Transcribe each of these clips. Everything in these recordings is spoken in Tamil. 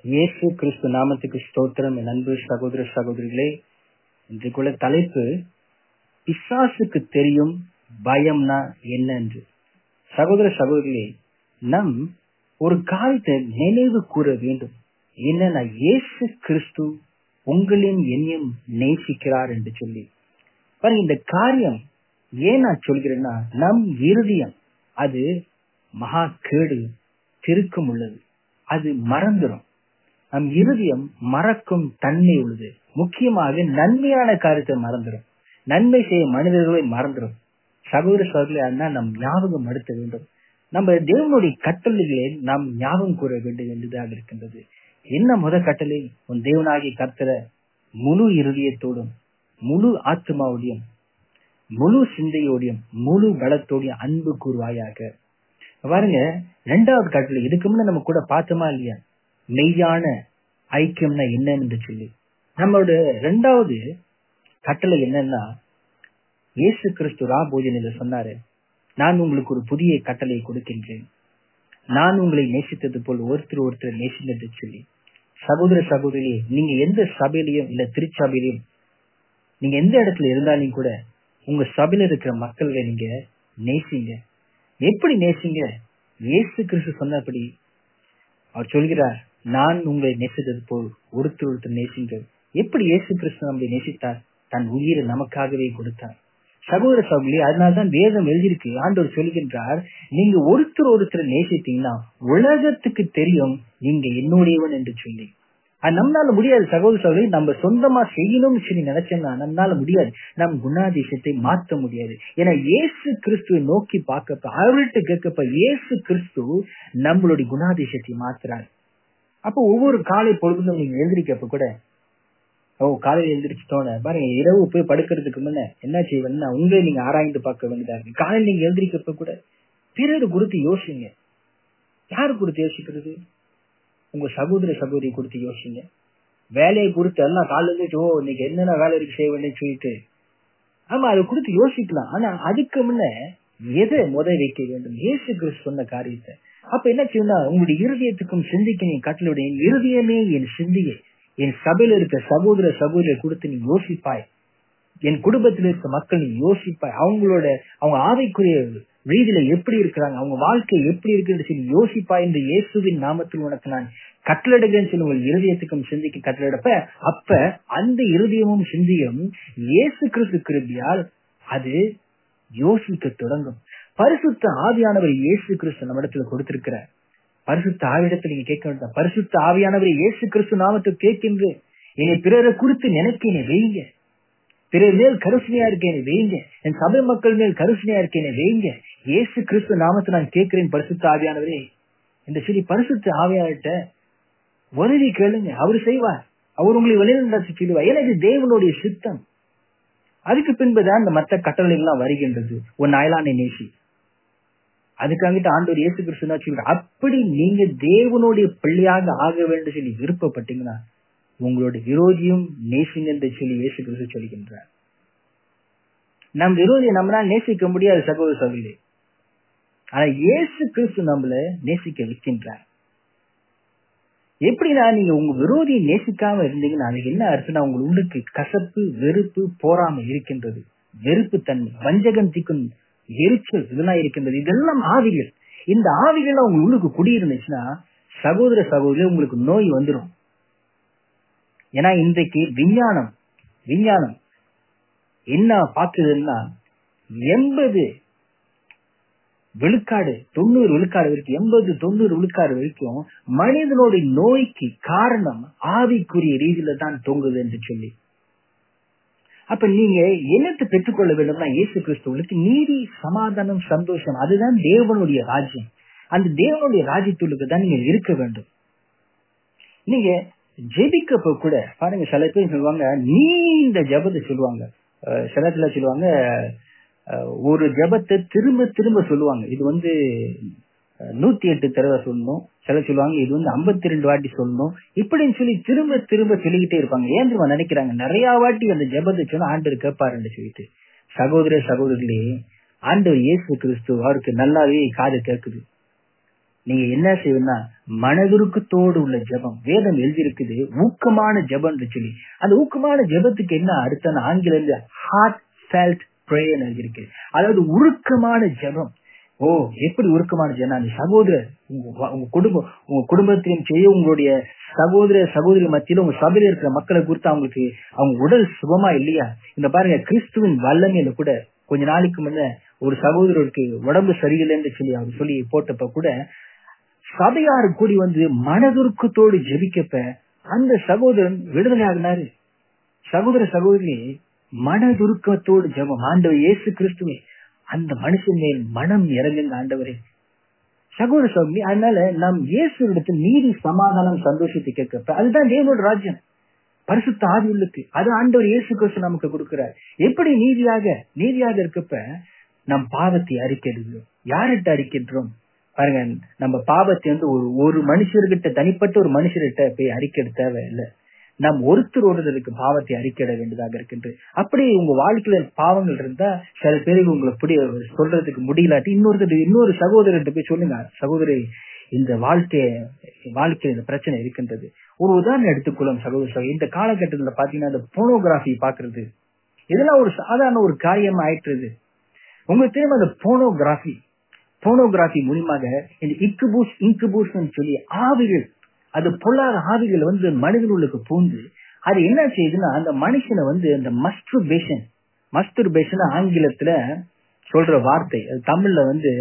இயேசு கிறிஸ்து நாமத்துக்கு ஸ்தோத்திரம் என் அன்பு சகோதர சகோதரிகளே இன்றைக்குள்ள தலைப்பு பிசாசுக்கு தெரியும் பயம்னா என்ன என்று சகோதர சகோதரிகளே நம் ஒரு காரியத்தை நினைவு கூற வேண்டும் என்னன்னா இயேசு கிறிஸ்து உங்களையும் என்னையும் நேசிக்கிறார் என்று சொல்லி பாருங்க இந்த காரியம் ஏன் நான் சொல்கிறேன்னா நம் இருதயம் அது மகா கேடு திருக்கம் உள்ளது அது மறந்துடும் நம் இருதயம் மறக்கும் தன்மை உள்ளது முக்கியமாக நன்மையான காரியத்தை மறந்துடும் நன்மை செய்ய மனிதர்களை மறந்துடும் சகோதர சகோதரி நம் ஞாபகம் அடுத்த வேண்டும் நம்ம தேவனுடைய கட்டளைகளை நாம் ஞாபகம் கூற வேண்டும் என்றுதான் இருக்கின்றது என்ன முத கட்டளை உன் தேவனாகி கர்த்தர முழு இருதயத்தோடும் முழு ஆத்மாவோடையும் முழு சிந்தையோடையும் முழு பலத்தோடையும் அன்பு கூறுவாயாக பாருங்க ரெண்டாவது கட்டளை இதுக்கு முன்ன நம்ம கூட பார்த்தோமா இல்லையா மெய்யான ஐக்கியம்னா என்னன்னு சொல்லி நம்மளோட ரெண்டாவது கட்டளை என்னன்னா இயேசு கிறிஸ்து ரா போஜனில சொன்னாரு நான் உங்களுக்கு ஒரு புதிய கட்டளை கொடுக்கின்றேன் நான் உங்களை நேசித்தது போல் ஒருத்தர் ஒருத்தர் நேசித்தது சொல்லி சகோதர சகோதரியே நீங்க எந்த சபையிலையும் இல்ல திருச்சபையிலையும் நீங்க எந்த இடத்துல இருந்தாலும் கூட உங்க சபையில இருக்கிற மக்களை நீங்க நேசிங்க எப்படி நேசிங்க இயேசு கிறிஸ்து சொன்னபடி அவர் சொல்கிறார் நான் உங்களை நேசித்தது போல் ஒருத்தர் ஒருத்தர் நேசிங்கள் எப்படி இயேசு கிறிஸ்து நம்மளை நேசித்தார் தன் உயிரை நமக்காகவே கொடுத்தார் சகோதர சகோதரி அதனால்தான் வேதம் எழுதியிருக்கு ஆண்டவர் சொல்கின்றார் நீங்க ஒருத்தர் ஒருத்தர் நேசித்தீங்கன்னா உலகத்துக்கு தெரியும் நீங்க என்னுடையவன் என்று சொல்லி அது நம்மளால முடியாது சகோதர சகோதரி நம்ம சொந்தமா செய்யணும்னு சொல்லி நினைச்சோம்னா நம்மளால முடியாது நம் குணாதிசயத்தை மாற்ற முடியாது ஏன்னா இயேசு கிறிஸ்துவை நோக்கி பார்க்கப்ப அவர்கிட்ட கேட்கப்ப இயேசு கிறிஸ்து நம்மளுடைய குணாதிசயத்தை மாத்துறாரு அப்போ ஒவ்வொரு காலை பொழுதும் நீங்க எழுந்திருக்கப்ப கூட ஓ காலையில் எழுந்திரிச்சிட்டோன்னு பாருங்க இரவு போய் படுக்கிறதுக்கு முன்ன என்ன செய்வேன்னா உங்களை நீங்க ஆராய்ந்து பார்க்க வேண்டியதா இருக்கு காலையில் நீங்க எழுந்திரிக்கப்ப கூட பிறர் குறித்து யோசிங்க யாரு குறித்து யோசிக்கிறது உங்க சகோதர சகோதரி குறித்து யோசிங்க வேலையை குறித்து எல்லாம் காலையில் ஓ இன்னைக்கு என்னென்ன வேலை இருக்கு செய்ய வேண்டியன்னு சொல்லிட்டு ஆமா அதை குறித்து யோசிக்கலாம் ஆனா அதுக்கு முன்ன எதை முத வைக்க வேண்டும் இயேசு கிறிஸ்து சொன்ன காரியத்தை அப்ப என்ன செய்யணும்னா உங்களுடைய இருதயத்துக்கும் சிந்திக்க நீ கட்டளுடைய என் இருதயமே என் சிந்தியை என் சபையில இருக்க சகோதர சகோதரியை கொடுத்து நீ யோசிப்பாய் என் குடும்பத்தில் இருக்க மக்கள் நீ யோசிப்பாய் அவங்களோட அவங்க ஆவைக்குரிய ரீதியில எப்படி இருக்கிறாங்க அவங்க வாழ்க்கை எப்படி இருக்குன்னு சொல்லி யோசிப்பாய் என்று இயேசுவின் நாமத்தில் உனக்கு நான் கட்டளிடுகிறேன்னு சொல்லி உங்கள் இருதயத்துக்கும் சிந்திக்க கட்டளிடப்ப அப்ப அந்த இருதயமும் சிந்தியும் இயேசு கிறிஸ்து கிருபியால் அது யோசிக்க தொடங்கும் பரிசுத்த ஆவியானவர் இயேசு கிறிஸ்து நம்ம இடத்துல கொடுத்திருக்கிறார் பரிசுத்த ஆவிடத்தில் நீங்க கேட்க வேண்டாம் பரிசுத்த ஆவியானவரை இயேசு கிறிஸ்து நாமத்தை கேட்கின்ற என்னை பிறரை குறித்து நினைக்க வெய்ங்க பிறர் மேல் கருசனையா இருக்கேன் வெய்ங்க என் சபை மக்கள் மேல் கருசனையா இருக்கேன் வெய்ங்க இயேசு கிறிஸ்து நாமத்தை நான் கேட்கிறேன் பரிசுத்த ஆவியானவரே இந்த சொல்லி பரிசுத்த ஆவியார்கிட்ட உதவி கேளுங்க அவர் செய்வார் அவர் உங்களை வழிநடத்தி சொல்லுவார் எனக்கு தேவனுடைய சித்தம் அதுக்கு பின்புதான் இந்த மற்ற கட்டளை எல்லாம் வருகின்றது உன் அயலானை நேசி அதுக்காகிட்டு ஆண்டவர் இயேசு கிறிஸ்து அப்படி நீங்க தேவனுடைய பிள்ளையாக ஆக வேண்டும் சொல்லி விருப்பப்பட்டீங்கன்னா உங்களோட விரோதியும் நேசிங்க என்று சொல்லி இயேசு கிறிஸ்து சொல்கின்றார் நம் விரோதியை நம்மளால நேசிக்க முடியாது சகோதர சகோதரி ஆனா இயேசு கிறிஸ்து நம்மள நேசிக்க வைக்கின்றார் எப்படின்னா நீங்க உங்க விரோதியை நேசிக்காம இருந்தீங்கன்னா அதுக்கு என்ன அர்த்தம்னா உங்க உள்ளுக்கு கசப்பு வெறுப்பு போராம இருக்கின்றது வெறுப்பு தன்மை வஞ்சகம் திக்கும் எரிச்சல் இதெல்லாம் இருக்கின்றது இதெல்லாம் ஆவிகள் இந்த ஆவிகள் உங்க உள்ளுக்கு குடியிருந்துச்சுன்னா சகோதர சகோதரி உங்களுக்கு நோய் வந்துடும் ஏன்னா இன்றைக்கு விஞ்ஞானம் விஞ்ஞானம் என்ன பார்க்குதுன்னா எண்பது விழுக்காடு தொண்ணூறு விழுக்காடு வரைக்கும் எண்பது தொண்ணூறு விழுக்காடு வரைக்கும் மனிதனுடைய நோய்க்கு காரணம் ஆவிக்குரிய ரீதியில தான் தொங்குது என்று சொல்லி அப்ப நீங்க என்னத்தை பெற்றுக்கொள்ள வேண்டும்னா இயேசு கிறிஸ்துவுக்கு நீதி சமாதானம் சந்தோஷம் அதுதான் தேவனுடைய ராஜ்யம் அந்த தேவனுடைய ராஜ்யத்துக்கு தான் நீங்க இருக்க வேண்டும் நீங்க ஜெபிக்கப்ப கூட பாருங்க சில பேர் சொல்லுவாங்க நீண்ட ஜபத்தை சொல்லுவாங்க சில இடத்துல சொல்லுவாங்க ஒரு ஜபத்தை திரும்ப திரும்ப சொல்லுவாங்க இது வந்து நூத்தி எட்டு தடவை சொல்லணும் சில சொல்லுவாங்க இது வந்து ஐம்பத்தி ரெண்டு வாட்டி சொல்லணும் இப்படின்னு சொல்லி திரும்ப திரும்ப சொல்லிக்கிட்டே இருப்பாங்க ஏன் தெரியுமா நினைக்கிறாங்க நிறைய வாட்டி அந்த ஜெபத்தை சொன்னா ஆண்டவர் கேட்பாருன்னு சொல்லிட்டு சகோதர சகோதரிகளே ஆண்டவர் இயேசு கிறிஸ்து அவருக்கு நல்லாவே காது கேட்குது நீங்க என்ன செய்யணும்னா மனதுருக்கத்தோடு உள்ள ஜெபம் வேதம் எழுதியிருக்குது ஊக்கமான ஜெபம் சொல்லி அந்த ஊக்கமான ஜெபத்துக்கு என்ன அர்த்தம் ஆங்கில ஹார்ட் ஃபெல்ட் ப்ரேயர் எழுதியிருக்கு அதாவது உருக்கமான ஜெபம் ஓ எப்படி உருக்கமான ஜெபம் அந்த சகோதரர் உங்க உங்க குடும்பம் உங்க குடும்பத்திலும் செய்ய உங்களுடைய சகோதர சகோதரி மத்தியில உங்க சபையில இருக்கிற மக்களை குறித்து அவங்களுக்கு அவங்க உடல் சுகமா இல்லையா இந்த பாருங்க கிறிஸ்துவின் வல்லமையில கூட கொஞ்ச நாளைக்கு முன்ன ஒரு சகோதரருக்கு உடம்பு சரியில்லைன்னு சொல்லி அவர் சொல்லி போட்டப்ப கூட சபையார் கூடி வந்து மனதுருக்கத்தோடு ஜெபிக்கப்ப அந்த சகோதரன் விடுதலை ஆகினாரு சகோதர சகோதரி மனதுருக்கத்தோடு ஜெபம் ஆண்டவர் இயேசு கிறிஸ்துவே அந்த மனுஷன் மேல் மனம் இறங்குங்க ஆண்டவரே சகோதர சகோதரி அதனால நாம் இயேசு இடத்தில் நீதி சமாதானம் சந்தோஷத்தை கேட்கப்ப அதுதான் தேவனோட ராஜ்யம் பரிசுத்த ஆதி உள்ளுக்கு அது ஆண்டவர் இயேசு கிறிஸ்து நமக்கு கொடுக்கிறார் எப்படி நீதியாக நீதியாக இருக்கப்ப நம் பாவத்தை அறிக்கிறது யார்கிட்ட அறிக்கின்றோம் பாருங்க நம்ம பாவத்தை வந்து ஒரு ஒரு மனுஷர்கிட்ட தனிப்பட்ட ஒரு மனுஷர்கிட்ட போய் அறிக்கிறது தேவையில்லை நாம் ஒருத்தர் ஒருத்தருக்கு பாவத்தை அறிக்கையிட வேண்டியதாக இருக்கின்றது அப்படி உங்க வாழ்க்கையில பாவங்கள் இருந்தா சில பேருக்கு உங்களை புடி சொல்றதுக்கு முடியலாட்டி இன்னொருத்தர் இன்னொரு சகோதரர்கிட்ட போய் சொல்லுங்க சகோதரி இந்த வாழ்க்கை வாழ்க்கையில இந்த பிரச்சனை இருக்கின்றது ஒரு உதாரணம் எடுத்துக்கொள்ளும் சகோதர சகோதரி இந்த காலகட்டத்துல பாத்தீங்கன்னா இந்த போனோகிராஃபி பாக்குறது இதெல்லாம் ஒரு சாதாரண ஒரு காரியம் ஆயிட்டுருது உங்களுக்கு தெரியும் அந்த போனோகிராஃபி போனோகிராஃபி மூலியமாக இந்த இக்குபூஸ் இன்குபூஸ் சொல்லி ஆவிகள் அது பொல்லாத ஆவிகள் வந்து மனிதர்களுக்கு பூந்து அது என்ன செய்யுதுன்னா அந்த மனுஷனை வந்து அந்த மஸ்டர்பேஷன் மஸ்டர்பேஷன் ஆங்கிலத்துல சொல்ற வார்த்தை அது தமிழ்ல வந்து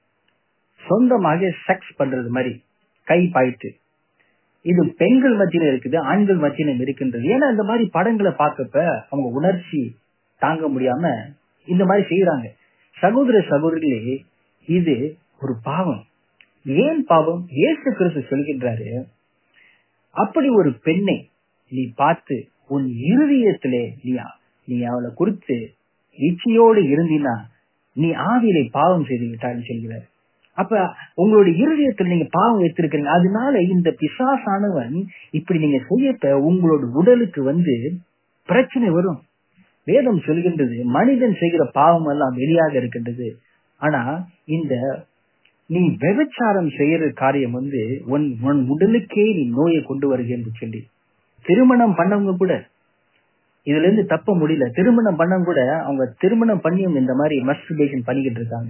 சொந்தமாக செக்ஸ் பண்றது மாதிரி கை பாயிட்டு இது பெண்கள் மத்தியில இருக்குது ஆண்கள் மத்தியிலும் இருக்கின்றது ஏன்னா இந்த மாதிரி படங்களை பார்க்கப்ப அவங்க உணர்ச்சி தாங்க முடியாம இந்த மாதிரி செய்யறாங்க சகோதர சகோதரிகளே இது ஒரு பாவம் ஏன் பாவம் இயேசு கிறிஸ்து சொல்கின்றாரு அப்படி ஒரு பெண்ணை நீ பார்த்து உன் இருதயத்திலே நீ நீ அவளை குறித்து இச்சையோடு இருந்தினா நீ ஆவியிலே பாவம் செய்து விட்டான்னு சொல்கிறார் அப்ப உங்களுடைய இருதயத்தில் நீங்க பாவம் வைத்திருக்கிறீங்க அதனால இந்த பிசாசானவன் இப்படி நீங்க செய்யப்ப உங்களோட உடலுக்கு வந்து பிரச்சனை வரும் வேதம் சொல்கின்றது மனிதன் செய்கிற பாவம் எல்லாம் வெளியாக இருக்கின்றது ஆனா இந்த நீ விபச்சாரம் செய்யற காரியம் வந்து உன் உன் உடலுக்கே நீ நோயை கொண்டு வருகிறது சொல்லி திருமணம் பண்ணவங்க கூட இதுல இருந்து தப்ப முடியல திருமணம் பண்ணவங்க கூட அவங்க திருமணம் பண்ணியும் இந்த மாதிரி மஸ்டர்பேஷன் பண்ணிக்கிட்டு இருக்காங்க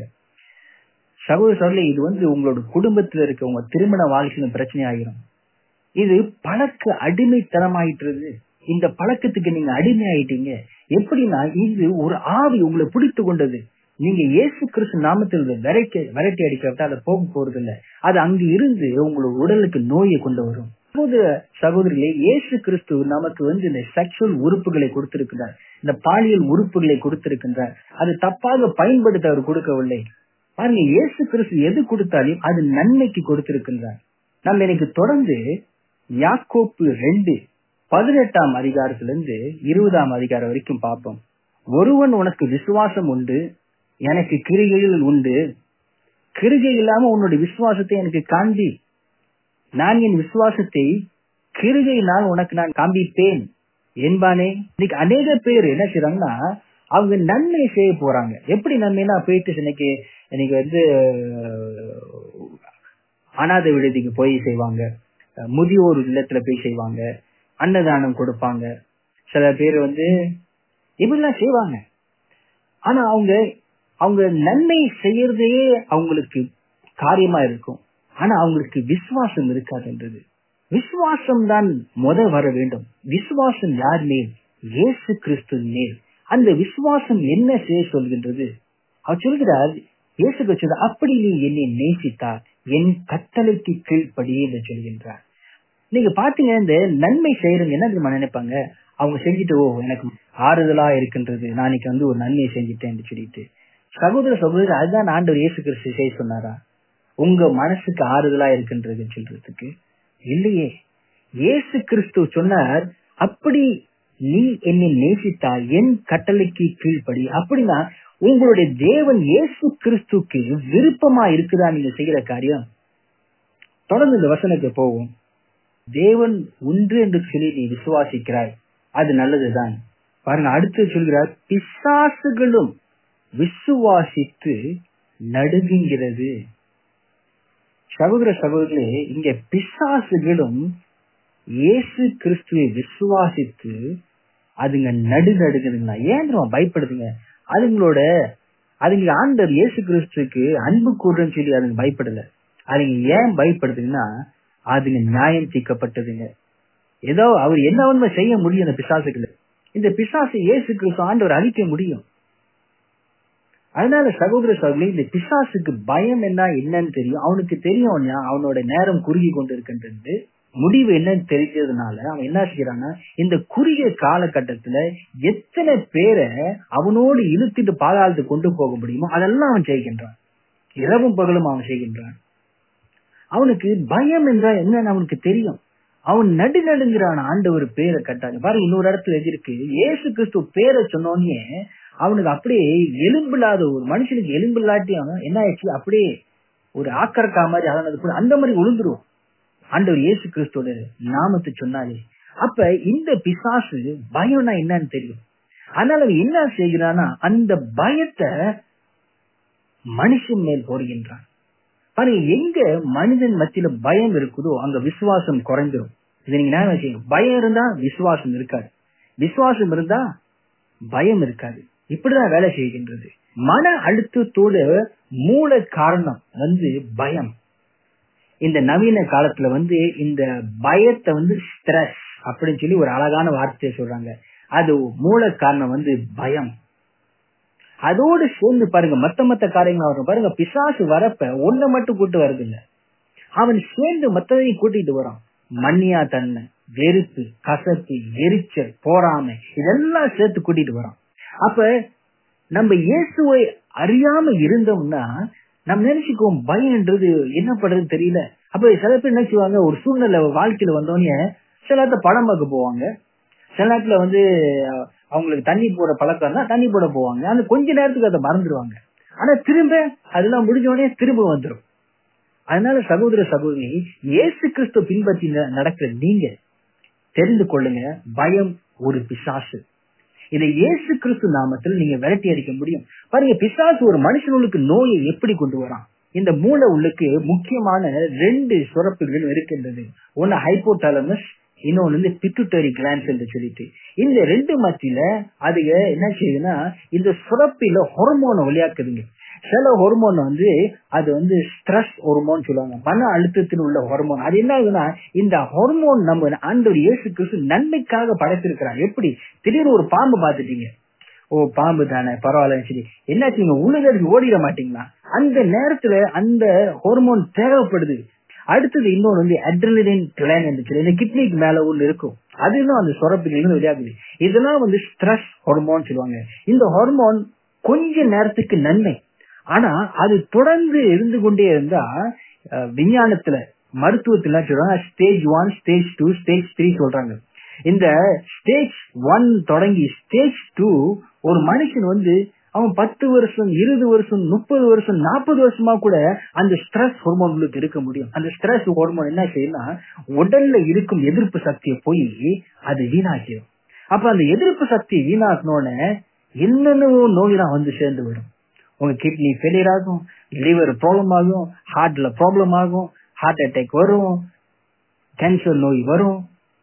சகோதர சொல்லி இது வந்து உங்களோட குடும்பத்துல இருக்க உங்க திருமண வாழ்க்கையில பிரச்சனை ஆகிரும் இது பழக்க அடிமைத்தனமாயிட்டுறது இந்த பழக்கத்துக்கு நீங்க அடிமை ஆயிட்டீங்க எப்படின்னா இது ஒரு ஆவி உங்களை பிடித்து கொண்டது நீங்க இயேசு கிறிஸ்து நாமத்தில் விரட்டி விரட்டி அடிக்கப்பட்ட அதை போக போறது இல்ல அது அங்கு இருந்து உங்களோட உடலுக்கு நோயை கொண்டு வரும் சகோதர சகோதரிகளே இயேசு கிறிஸ்து நமக்கு வந்து இந்த செக்ஷுவல் உறுப்புகளை கொடுத்திருக்கிறார் இந்த பாலியல் உறுப்புகளை கொடுத்திருக்கின்றார் அது தப்பாக பயன்படுத்த அவர் கொடுக்கவில்லை பாருங்க இயேசு கிறிஸ்து எது கொடுத்தாலும் அது நன்மைக்கு கொடுத்திருக்கின்றார் நம்ம இன்னைக்கு தொடர்ந்து யாக்கோப்பு ரெண்டு பதினெட்டாம் அதிகாரத்திலிருந்து இருபதாம் அதிகாரம் வரைக்கும் பார்ப்போம் ஒருவன் உனக்கு விசுவாசம் உண்டு எனக்கு கிரிகைகள் உண்டு கிரிகை இல்லாம உன்னுடைய விசுவாசத்தை எனக்கு காண்பி நான் என் விசுவாசத்தை கிருகையினால் உனக்கு நான் காண்பிப்பேன் என்பானே இன்னைக்கு அநேக பேர் என்ன செய்யறாங்கன்னா அவங்க நன்மை செய்ய போறாங்க எப்படி நன்மைனா போயிட்டு இன்னைக்கு இன்னைக்கு வந்து அனாதை விடுதிக்கு போய் செய்வாங்க முதியோர் இல்லத்துல போய் செய்வாங்க அன்னதானம் கொடுப்பாங்க சில பேர் வந்து இப்படிலாம் செய்வாங்க ஆனா அவங்க அவங்க நன்மை செய்யறதே அவங்களுக்கு காரியமா இருக்கும் ஆனா அவங்களுக்கு விசுவாசம் இருக்காதுன்றது விசுவாசம் தான் முத வர வேண்டும் விசுவாசம் யார் மேல் இயேசு கிறிஸ்து மேல் அந்த விசுவாசம் என்ன செய்ய சொல்கின்றது அவர் சொல்கிறார் இயேசு கிறிஸ்து அப்படி நீ என்னை நேசித்தார் என் கட்டளைக்கு கீழ்ப்படி என்று சொல்கின்றார் நீங்க பாத்தீங்க இந்த நன்மை செய்யறவங்க என்ன தெரியுமா நினைப்பாங்க அவங்க செஞ்சுட்டு ஓ எனக்கு ஆறுதலா இருக்கின்றது நாளைக்கு வந்து ஒரு நன்மையை செஞ்சுட்டேன் சொல்லிட்டு சகோதர சகோதரர் அதுதான் ஆண்டவர் இயேசு கிறிஸ்து செய்ய சொன்னாரா உங்க மனசுக்கு ஆறுதலா இருக்கின்றதுன்னு சொல்றதுக்கு இல்லையே இயேசு கிறிஸ்து சொன்னார் அப்படி நீ என்னை நேசித்தால் என் கட்டளைக்கு கீழ்ப்படி அப்படின்னா உங்களுடைய தேவன் இயேசு கிறிஸ்துக்கு விருப்பமா இருக்குதா நீங்க செய்யற காரியம் தொடர்ந்து இந்த வசனத்தை போவோம் தேவன் உண்டு என்று சொல்லி நீ விசுவாசிக்கிறாய் அது நல்லதுதான் பாருங்க அடுத்து சொல்கிறார் பிசாசுகளும் விசுவாசித்து நடுங்குகிறது சகோதர சகோதரர்களே இங்க பிசாசுகளும் இயேசு கிறிஸ்துவை விசுவாசித்து அதுங்க நடு நடுங்குதுங்களா ஏன் தெரியுமா பயப்படுதுங்க அதுங்களோட அதுங்க ஆண்டவர் இயேசு கிறிஸ்துக்கு அன்பு கூடுறன்னு சொல்லி அதுங்க பயப்படல அதுங்க ஏன் பயப்படுதுங்கன்னா அதுங்க நியாயம் தீர்க்கப்பட்டதுங்க ஏதோ அவர் என்ன உண்மை செய்ய முடியும் அந்த பிசாசுகளை இந்த பிசாசு இயேசு கிறிஸ்து ஆண்டவர் அழிக்க முடியும் அதனால சகோதர சகோதரி இந்த பிசாசுக்கு பயம் என்ன என்னன்னு தெரியும் அவனுக்கு தெரியும் அவனோட நேரம் குறுகி கொண்டு இருக்கின்றது முடிவு என்னன்னு தெரிஞ்சதுனால அவன் என்ன செய்யறான்னா இந்த குறுகிய காலகட்டத்துல எத்தனை பேரை அவனோடு இழுத்துட்டு பாதாளத்துக்கு கொண்டு போக முடியுமோ அதெல்லாம் அவன் செய்கின்றான் இரவும் பகலும் அவன் செய்கின்றான் அவனுக்கு பயம் என்றால் என்னன்னு அவனுக்கு தெரியும் அவன் நடு நடுங்கிறான் ஆண்டவர் பேரை கட்டாங்க பாருங்க இன்னொரு இடத்துல எதிர்க்கு ஏசு கிறிஸ்து பேரை சொன்னோன்னே அவனுக்கு அப்படியே எலும்பில்லாத ஒரு மனுஷனுக்கு எலும்பு இல்லாட்டி அவன் என்ன ஆயிடுச்சு அப்படியே ஒரு ஆக்கறக்கா மாதிரி அதனது அந்த மாதிரி விழுந்துரும் ஆண்டவர் இயேசு கிறிஸ்துவோட நாமத்தை சொன்னாலே அப்ப இந்த பிசாசு பயம்னா என்னன்னு தெரியும் அதனால அவன் என்ன செய்கிறான்னா அந்த பயத்தை மனுஷன் மேல் போடுகின்றான் பாருங்க எங்க மனிதன் மத்தியில பயம் இருக்குதோ அங்க விசுவாசம் குறைஞ்சிரும் இது நீங்க என்ன செய்யணும் பயம் இருந்தா விசுவாசம் இருக்காது விசுவாசம் இருந்தா பயம் இருக்காது இப்படிதான் வேலை செய்கின்றது மன அழுத்தத்தோட மூல காரணம் வந்து பயம் இந்த நவீன காலத்துல வந்து இந்த பயத்தை வந்து ஸ்ட்ரெஸ் அப்படின்னு சொல்லி ஒரு அழகான வார்த்தையை சொல்றாங்க அது மூல காரணம் வந்து பயம் அதோடு சேர்ந்து பாருங்க மத்த மத்த காரியங்கள் வரும் பாருங்க பிசாசு வரப்ப ஒன்ன மட்டும் கூட்டு வருது இல்ல அவன் சேர்ந்து மத்ததையும் கூட்டிட்டு வரான் மண்ணியா தன்மை வெறுப்பு கசப்பு எரிச்சல் போராமை இதெல்லாம் சேர்த்து கூட்டிட்டு வரான் அப்ப நம்ம இயேசுவை அறியாம இருந்தோம்னா நம்ம நினைச்சுக்குவோம் பயம்ன்றது என்ன பண்றது தெரியல அப்ப சில பேர் நினைச்சுவாங்க ஒரு சூழ்நிலை வாழ்க்கையில வந்தோடனே சில நேரத்துல படம் பார்க்க போவாங்க சில நேரத்துல வந்து அவங்களுக்கு தண்ணி போட பழக்கம் இருந்தா தண்ணி போட போவாங்க அந்த கொஞ்ச நேரத்துக்கு அதை மறந்துடுவாங்க ஆனா திரும்ப அதெல்லாம் முடிஞ்ச உடனே திரும்ப வந்துடும் அதனால சகோதர சகோதரி இயேசு கிறிஸ்து பின்பற்றி நடக்கிற நீங்க தெரிந்து கொள்ளுங்க பயம் ஒரு பிசாசு இதை இயேசு கிறிஸ்து நாமத்தில் நீங்க விரட்டி அடிக்க முடியும் பாருங்க பிசாசு ஒரு மனுஷனுக்கு நோயை எப்படி கொண்டு வரான் இந்த மூளை உள்ளுக்கு முக்கியமான ரெண்டு சுரப்புகள் இருக்கின்றது ஒன்னு ஹைப்போதாலமஸ் இன்னொன்னு வந்து பிட்டுட்டரி கிளான்ஸ் என்று சொல்லிட்டு இந்த ரெண்டு மத்தியில அது என்ன செய்யுதுன்னா இந்த சுரப்பில ஹொர்மோனை வெளியாக்குதுங்க சில ஹொர்மோன் வந்து அது வந்து ஸ்ட்ரெஸ் ஹொர்மோன் சொல்லுவாங்க மன அழுத்தத்தில் உள்ள ஹொர்மோன் அது என்ன ஆகுதுன்னா இந்த ஹொர்மோன் நம்ம ஆண்டவர் இயேசு கிறிஸ்து நன்மைக்காக படைத்திருக்கிறார் எப்படி திடீர்னு ஒரு பாம்பு பாத்துட்டீங்க ஓ பாம்பு தானே பரவாயில்ல சரி என்னாச்சுங்க உழுதடிச்சு ஓடிட மாட்டீங்களா அந்த நேரத்துல அந்த ஹார்மோன் தேவைப்படுது அடுத்தது இன்னொன்று வந்து அட்ரலின் கிளான் என்று சொல்லி இந்த கிட்னிக்கு மேல ஒண்ணு இருக்கும் அது இன்னும் அந்த சுரப்பிலிருந்து வெளியாகுது இதெல்லாம் வந்து ஸ்ட்ரெஸ் ஹார்மோன் சொல்லுவாங்க இந்த ஹார்மோன் கொஞ்ச நேரத்துக்கு நன்மை ஆனா அது தொடர்ந்து இருந்து கொண்டே இருந்தா விஞ்ஞானத்துல மருத்துவத்துல சொல்றாங்க stage one stage two stage three சொல்றாங்க இந்த ஸ்டேஜ் ஒன் தொடங்கி ஸ்டேஜ் டூ ஒரு மனுஷன் வந்து அவன் பத்து வருஷம் இருபது வருஷம் முப்பது வருஷம் நாற்பது வருஷமா கூட அந்த ஸ்ட்ரெஸ் ஹார்மோன்களுக்கு இருக்க முடியும் அந்த ஸ்ட்ரெஸ் ஹார்மோன் என்ன செய்யலாம் உடல்ல இருக்கும் எதிர்ப்பு சக்தியை போய் அது வீணாக்கிடும் அப்ப அந்த எதிர்ப்பு சக்தி வீணாக்கணும்னு என்னென்னவோ நோயெல்லாம் வந்து சேர்ந்து வரும் உங்க கிட்னி ஃபெயிலியர் ஆகும் லிவர் ப்ராப்ளம் ஆகும் ஹார்ட்ல ப்ராப்ளம் ஆகும் ஹார்ட் அட்டாக் வரும் கேன்சர் நோய் வரும்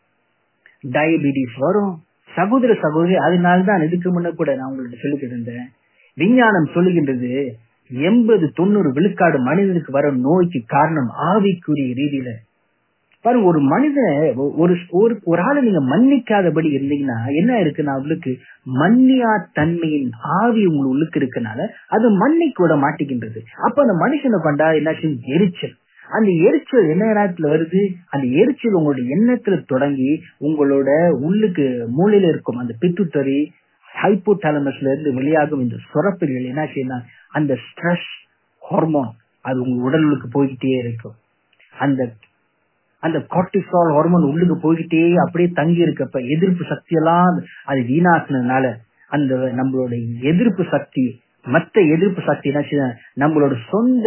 டயபிட்டிஸ் வரும் சகோதர சகோதரி அதனால்தான் இதுக்கு முன்ன கூட நான் உங்களுக்கு சொல்லிக்கிட்டு இருந்தேன் விஞ்ஞானம் சொல்லுகின்றது எண்பது தொண்ணூறு விழுக்காடு மனிதனுக்கு வர நோய்க்கு காரணம் ஆவிக்குரிய ரீதியில பாருங்க ஒரு மனிதன் ஒரு ஒரு ஒரு ஆளை நீங்க மன்னிக்காதபடி இருந்தீங்கன்னா என்ன இருக்குன்னா அவளுக்கு மன்னியா தன்மையின் ஆவி உங்க உள்ளுக்கு இருக்கனால அது மன்னிக்க விட மாட்டிக்கின்றது அப்ப அந்த மனுஷனை கொண்டா என்னாச்சு எரிச்சல் அந்த எரிச்சல் என்ன நேரத்துல வருது அந்த எரிச்சல் உங்களுடைய எண்ணத்துல தொடங்கி உங்களோட உள்ளுக்கு மூளையில இருக்கும் அந்த பித்துத்தறி ஹைப்போடாலமஸ்ல இருந்து வெளியாகும் இந்த சுரப்புகள் என்ன செய்யணும் அந்த ஸ்ட்ரெஸ் ஹார்மோன் அது உங்க உடலுக்கு போய்கிட்டே இருக்கும் அந்த அந்த கார்டிசால் ஹார்மோன் உள்ளுக்கு போய்கிட்டே அப்படியே தங்கி இருக்கப்ப எதிர்ப்பு சக்தி எல்லாம் அது வீணாக்குனதுனால அந்த நம்மளோட எதிர்ப்பு சக்தி மத்த எதிர்ப்பு சக்தி என்ன நம்மளோட சொந்த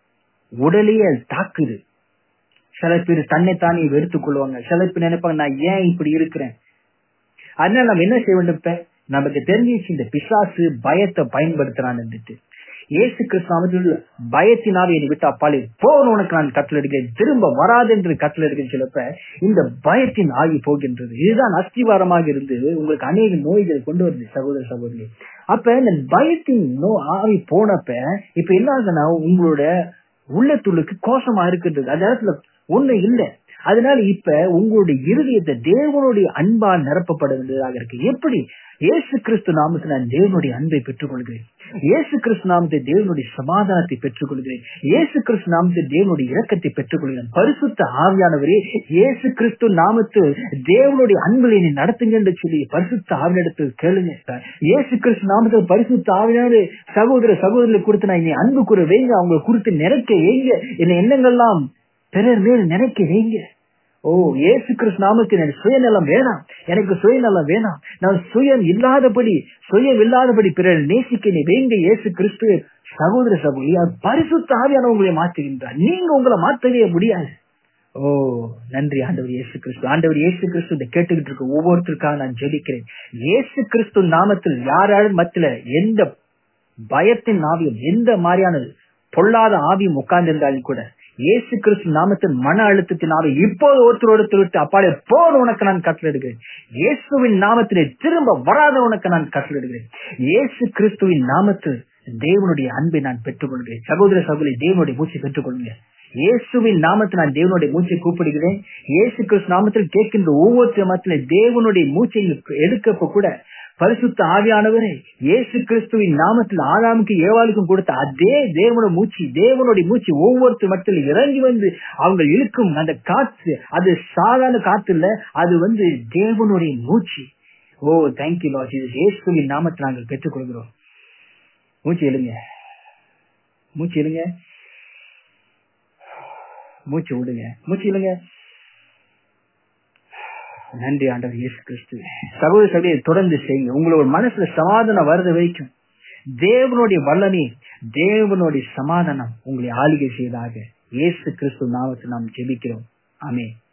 உடலையே அது தாக்குது சில பேர் தன்னைத்தானே வெறுத்துக் கொள்வாங்க சில பேர் நினைப்பாங்க நான் ஏன் இப்படி இருக்கிறேன் அதனால நம்ம என்ன செய்ய வேண்டும் இப்ப நமக்கு தெரிஞ்சிச்சு இந்த பிசாசு பயத்தை பயன்படுத்துறான்னு இயேசு கிறிஸ்து நாமத்தில் பயத்தினாவே என்னை விட்டு அப்பாலே போன உனக்கு நான் கட்டளை திரும்ப வராது என்று கட்டளை எடுக்கிறேன் சிலப்ப இந்த பயத்தின் ஆகி போகின்றது இதுதான் அஸ்திவாரமாக இருந்து உங்களுக்கு அநேக நோய்களை கொண்டு வருது சகோதர சகோதரி அப்ப இந்த பயத்தின் நோ ஆவி போனப்ப இப்ப என்ன ஆகுதுன்னா உங்களோட உள்ளத்துள்ளுக்கு கோஷமா இருக்கின்றது அந்த இடத்துல ஒண்ணு இல்லை அதனால இப்ப உங்களுடைய இருதயத்தை தேவனுடைய அன்பால் நிரப்பப்பட வேண்டியதாக இருக்கு எப்படி இயேசு கிறிஸ்து நாமத்தில் நான் தேவனுடைய அன்பை பெற்றுக் கொள்கிறேன் இயேசு கிறிஸ்து நாமத்தை தேவனுடைய சமாதானத்தை பெற்றுக் கொள்கிறேன் இயேசு கிறிஸ்து நாமத்தை தேவனுடைய இரக்கத்தை பெற்றுக் கொள்கிறேன் பரிசுத்த ஆவியானவரே இயேசு கிறிஸ்து நாமத்து தேவனுடைய அன்பில் என்னை நடத்துங்க என்று சொல்லி பரிசுத்த ஆவியிடத்தில் கேளுங்க இயேசு கிறிஸ்து நாமத்தில் பரிசுத்த ஆவியானவரே சகோதர சகோதரர்களை குறித்து நான் என்னை அன்பு கூற வைங்க அவங்க குறித்து நினைக்க வைங்க என்ன எண்ணங்கள்லாம் பிறர் மேல் நினைக்க வைங்க ஓ ஏசு கிறிஸ்து நாமத்தில் எனக்கு சுயநலம் வேணாம் எனக்கு சுயநலம் வேணாம் நான் சுயம் இல்லாதபடி சுயம் இல்லாதபடி பிறர் நேசிக்க நீ வேங்க இயேசு கிறிஸ்து சகோதர சகோதரி பரிசுத்த ஆவியான உங்களை மாற்றுகின்றார் நீங்க உங்களை மாற்றவே முடியாது ஓ நன்றி ஆண்டவர் இயேசு கிறிஸ்து ஆண்டவர் இயேசு கிறிஸ்து இதை கேட்டுக்கிட்டு இருக்க ஒவ்வொருத்தருக்காக நான் ஜெபிக்கிறேன் இயேசு கிறிஸ்து நாமத்தில் யாராலும் மத்தில எந்த பயத்தின் ஆவியும் எந்த மாதிரியானது பொல்லாத ஆவியும் உட்கார்ந்திருந்தாலும் கூட இயேசு கிறிஸ்து நாமத்தின் மன அழுத்தத்தின் ஆவி இப்போது ஒருத்தர் ஒருத்தர் விட்டு அப்பாலே போன உனக்கு நான் கட்டளிடுகிறேன் இயேசுவின் நாமத்திலே திரும்ப வராத உனக்கு நான் கட்டளிடுகிறேன் இயேசு கிறிஸ்துவின் நாமத்தில் தேவனுடைய அன்பை நான் பெற்றுக்கொள்கிறேன் சகோதர சகோதரி தேவனுடைய மூச்சை பெற்றுக்கொள்ளுங்க இயேசுவின் நாமத்தில் நான் தேவனுடைய மூச்சை கூப்பிடுகிறேன் இயேசு கிறிஸ்து நாமத்தில் கேட்கின்ற ஒவ்வொரு மத்தில தேவனுடைய மூச்சை எடுக்கப்ப கூட பரிசுத்த ஆவியானவரே இயேசு கிறிஸ்துவின் நாமத்தில் ஆதாமுக்கு ஏவாளுக்கும் கொடுத்த அதே தேவனுடைய மூச்சு தேவனுடைய மூச்சு ஒவ்வொருத்தர் மத்தியில் இறங்கி வந்து அவங்க இழுக்கும் அந்த காற்று அது சாதாரண காற்று இல்ல அது வந்து தேவனுடைய மூச்சு ஓ தேங்க்யூ லாஸ் இது இயேசுவின் நாமத்தை நாங்கள் பெற்றுக்கொள்கிறோம் மூச்சு எழுங்க மூச்சு எழுங்க மூச்சு விடுங்க மூச்சு இல்லைங்க நன்றி ஆண்டவர் இயேசு கிறிஸ்து சகோதர சகோதரி தொடர்ந்து செய்யுங்க உங்களோட மனசுல சமாதானம் வருது வரைக்கும் தேவனுடைய வல்லமே தேவனுடைய சமாதானம் உங்களை ஆளுகை செய்வதாக இயேசு கிறிஸ்து நாமத்தை நாம் ஜெபிக்கிறோம் ஆமே